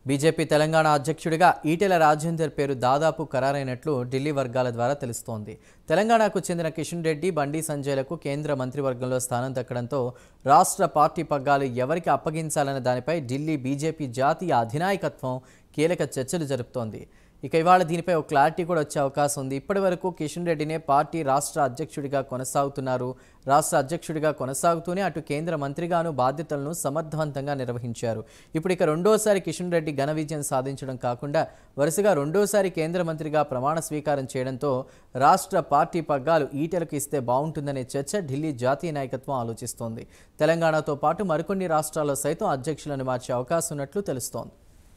BJP Telangana అధ్యక్షుడిగా ఈటెల రాజేందర్ పేరు దాదాపు ఖరారైనట్లు ఢిల్లీ వర్గాల ద్వారా తెలుస్తోంది తెలంగాణకు చెందిన కిషన్ రెడ్డి బండి సంజయ్లకు కేంద్ర మంత్రివర్గంలో స్థానం దక్కడంతో రాష్ట్ర పార్టీ పగ్గాలు ఎవరికి అప్పగించాలన్న దానిపై ఢిల్లీ బీజేపీ జాతీయ అధినాయకత్వం కీలక చర్చలు జరుపుతోంది ఇక ఇవాళ దీనిపై ఒక క్లారిటీ కూడా వచ్చే అవకాశం ఉంది ఇప్పటి వరకు కిషన్ రెడ్డినే పార్టీ రాష్ట్ర అధ్యక్షుడిగా కొనసాగుతున్నారు రాష్ట్ర అధ్యక్షుడిగా కొనసాగుతూనే అటు కేంద్ర మంత్రిగాను బాధ్యతలను సమర్థవంతంగా నిర్వహించారు ఇప్పుడు ఇక రెండోసారి కిషన్ రెడ్డి ఘన విజయం సాధించడం కాకుండా వరుసగా రెండోసారి కేంద్ర మంత్రిగా ప్రమాణ స్వీకారం చేయడంతో రాష్ట్ర పార్టీ పగ్గాలు ఈటెలకు ఇస్తే బాగుంటుందనే చర్చ ఢిల్లీ జాతీయ నాయకత్వం ఆలోచిస్తోంది తెలంగాణతో పాటు మరికొన్ని రాష్ట్రాల్లో సైతం అధ్యక్షులను మార్చే అవకాశం ఉన్నట్లు తెలుస్తోంది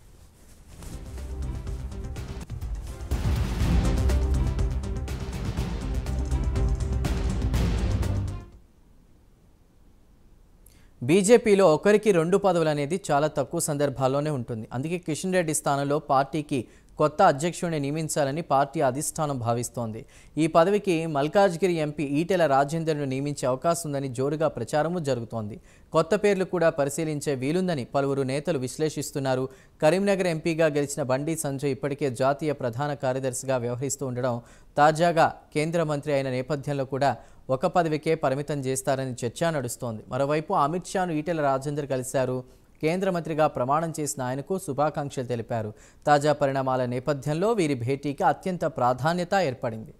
బీజేపీలో ఒకరికి రెండు పదవులు అనేది చాలా తక్కువ సందర్భాల్లోనే ఉంటుంది అందుకే కిషన్ రెడ్డి స్థానంలో పార్టీకి కొత్త అధ్యక్షుడిని నియమించాలని పార్టీ అధిష్టానం భావిస్తోంది ఈ పదవికి మల్కాజ్గిరి ఎంపీ ఈటెల రాజేందర్ను నియమించే అవకాశం ఉందని జోరుగా ప్రచారము జరుగుతోంది కొత్త పేర్లు కూడా పరిశీలించే వీలుందని పలువురు నేతలు విశ్లేషిస్తున్నారు కరీంనగర్ ఎంపీగా గెలిచిన బండి సంజయ్ ఇప్పటికే జాతీయ ప్రధాన కార్యదర్శిగా వ్యవహరిస్తూ ఉండడం తాజాగా కేంద్ర మంత్రి అయిన నేపథ్యంలో కూడా ఒక పదవికే పరిమితం చేస్తారని చర్చ నడుస్తోంది మరోవైపు అమిత్ షాను ఈటెల రాజేందర్ కలిశారు కేంద్ర మంత్రిగా ప్రమాణం చేసిన ఆయనకు శుభాకాంక్షలు తెలిపారు తాజా పరిణామాల నేపథ్యంలో వీరి భేటీకి అత్యంత ప్రాధాన్యత ఏర్పడింది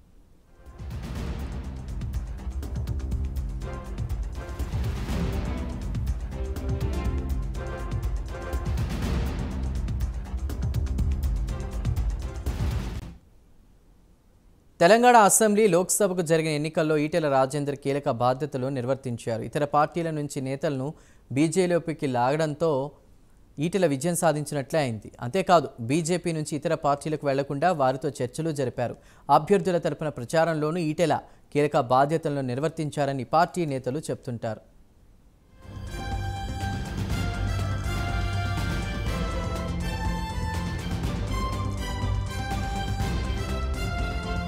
తెలంగాణ అసెంబ్లీ లోక్సభకు జరిగిన ఎన్నికల్లో ఈటెల రాజేందర్ కీలక బాధ్యతలు నిర్వర్తించారు ఇతర పార్టీల నుంచి నేతలను బీజేలోకి లాగడంతో ఈటెల విజయం సాధించినట్లే అయింది అంతేకాదు బీజేపీ నుంచి ఇతర పార్టీలకు వెళ్లకుండా వారితో చర్చలు జరిపారు అభ్యర్థుల తరపున ప్రచారంలోనూ ఈటెల కీలక బాధ్యతలను నిర్వర్తించారని పార్టీ నేతలు చెప్తుంటారు